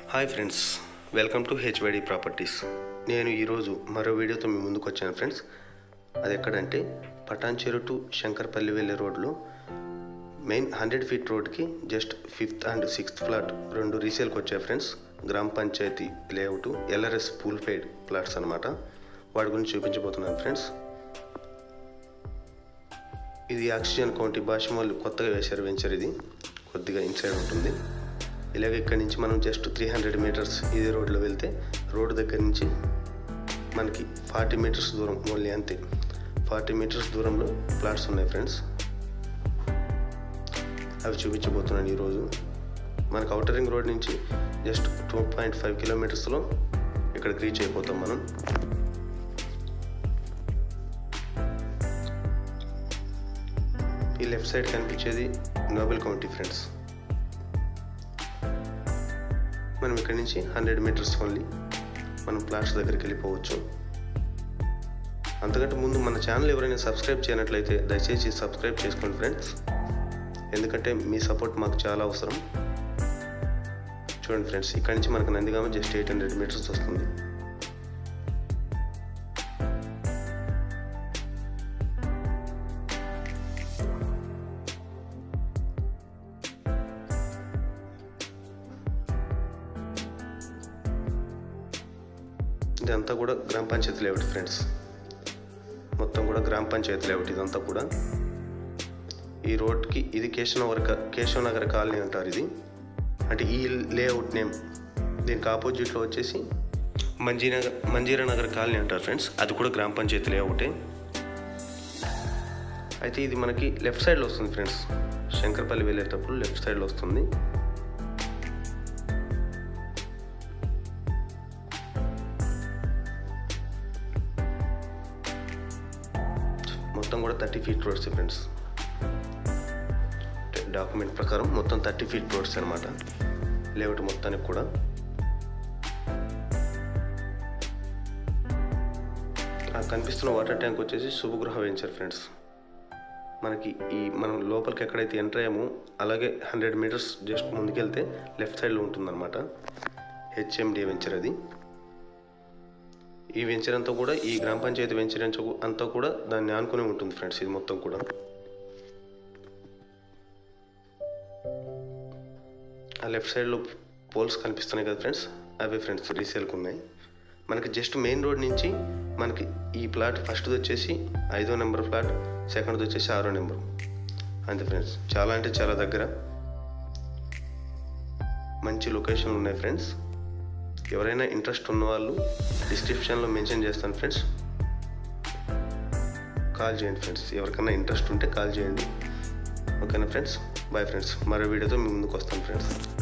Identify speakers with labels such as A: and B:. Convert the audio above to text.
A: hi friends welcome to HYD properties నేను ఈరోజు మరో వీడియోతో మీ ముందుకు వచ్చాను ఫ్రెండ్స్ అది ఎక్కడంటే పటాన్చెరు టు శంకర్పల్లి వెళ్ళే రోడ్లో మెయిన్ హండ్రెడ్ ఫీట్ రోడ్కి just fifth and sixth flat రెండు రీసేల్కి వచ్చాయి friends Gram Panchayat layout LRS పూల్ ఫైడ్ ప్లాట్స్ అనమాట వాటి గురించి చూపించబోతున్నాను ఫ్రెండ్స్ ఇది ఆక్సిజన్ కౌంటీ భాష వాళ్ళు కొత్తగా వేశారు వెంచర్ ఇది కొద్దిగా ఇన్సైడ్ ఉంటుంది ఇలాగ ఇక్కడి నుంచి మనం జస్ట్ త్రీ హండ్రెడ్ మీటర్స్ ఇదే రోడ్లో వెళ్తే రోడ్డు దగ్గర నుంచి మనకి ఫార్టీ మీటర్స్ దూరం ఓన్లీ అంతే ఫార్టీ మీటర్స్ దూరంలో ప్లాట్స్ ఉన్నాయి ఫ్రెండ్స్ అవి చూపించబోతున్నాను ఈరోజు మనకు అవుటర్ రింగ్ రోడ్ నుంచి జస్ట్ టూ పాయింట్ ఫైవ్ కిలోమీటర్స్లో ఇక్కడికి రీచ్ అయిపోతాం మనం ఈ లెఫ్ట్ సైడ్ కనిపించేది నోబెల్ కౌంటీ ఫ్రెండ్స్ మనం ఇక్కడి నుంచి హండ్రెడ్ మీటర్స్ ఓన్లీ మనం ప్లాట్స్ దగ్గరికి వెళ్ళిపోవచ్చు అంతకంటే ముందు మన ఛానల్ ఎవరైనా సబ్స్క్రైబ్ చేయనట్లయితే దయచేసి సబ్స్క్రైబ్ చేసుకోండి ఫ్రెండ్స్ ఎందుకంటే మీ సపోర్ట్ మాకు చాలా అవసరం చూడండి ఫ్రెండ్స్ ఇక్కడి నుంచి మనకు Nandigama just eight hundred meters వస్తుంది ఇదంతా కూడా గ్రామ పంచాయతీ లేఅవుట్ ఫ్రెండ్స్ మొత్తం కూడా గ్రామ పంచాయతీ లేఅవుట్ ఇదంతా కూడా ఈ రోడ్కి ఇది కేశవనగర్ కేశవ నగర్ కాలనీ అంటారు ఇది అంటే ఈ లేఅవుట్ నేమ్ దీనికి ఆపోజిట్లో వచ్చేసి మంజీనగర్ మంజీరా నగర్ కాలనీ అంటారు ఫ్రెండ్స్ అది కూడా గ్రామ పంచాయతీ లేఅవుటే అయితే ఇది మనకి లెఫ్ట్ సైడ్లో వస్తుంది ఫ్రెండ్స్ శంకర్పల్లి వెళ్ళేటప్పుడు లెఫ్ట్ సైడ్లో వస్తుంది మొత్తం కూడా thirty feet roads friends document ప్రకారం మొత్తం థర్టీ ఫీట్ రోడ్స్ అనమాట లేఅవుట్ మొత్తానికి కూడా ఆ కనిపిస్తున్న వాటర్ ట్యాంక్ వచ్చేసి శుభగృహ వెంచర్ ఫ్రెండ్స్ మనకి ఈ మనం లోపలికి ఎక్కడైతే ఎంటర్ అయ్యామో అలాగే హండ్రెడ్ మీటర్స్ జస్ట్ ముందుకెళ్తే లెఫ్ట్ సైడ్లో ఉంటుందన్నమాట హెచ్ఎండి వెంచర్ అది ఈ వెంచర్ అంతా కూడా ఈ గ్రామ పంచాయతీ వెంచర్ అంతా కూడా దాన్ని ఆనుకుని ఉంటుంది ఫ్రెండ్స్ ఇది మొత్తం కూడా ఆ లెఫ్ట్ సైడ్లో పోల్స్ కనిపిస్తున్నాయి కదా ఫ్రెండ్స్ అవే ఫ్రెండ్స్ రీసేల్కి ఉన్నాయి మనకి జస్ట్ మెయిన్ రోడ్ నుంచి మనకి ఈ ప్లాట్ ఫస్ట్ది వచ్చేసి ఐదో నెంబర్ ఫ్లాట్ సెకండ్ది వచ్చేసి ఆరో నెంబర్ అంతే ఫ్రెండ్స్ చాలా అంటే చాలా దగ్గర మంచి లొకేషన్లు ఉన్నాయి ఫ్రెండ్స్ ఎవరైనా ఇంట్రెస్ట్ ఉన్న వాళ్ళు డిస్క్రిప్షన్లో మెన్షన్ చేస్తాను ఫ్రెండ్స్ కాల్ చేయండి ఫ్రెండ్స్ ఎవరికైనా ఇంట్రెస్ట్ ఉంటే కాల్ చేయండి ఓకేనా ఫ్రెండ్స్ బాయ్ ఫ్రెండ్స్ మరో వీడియోతో మీ ముందుకు వస్తాను ఫ్రెండ్స్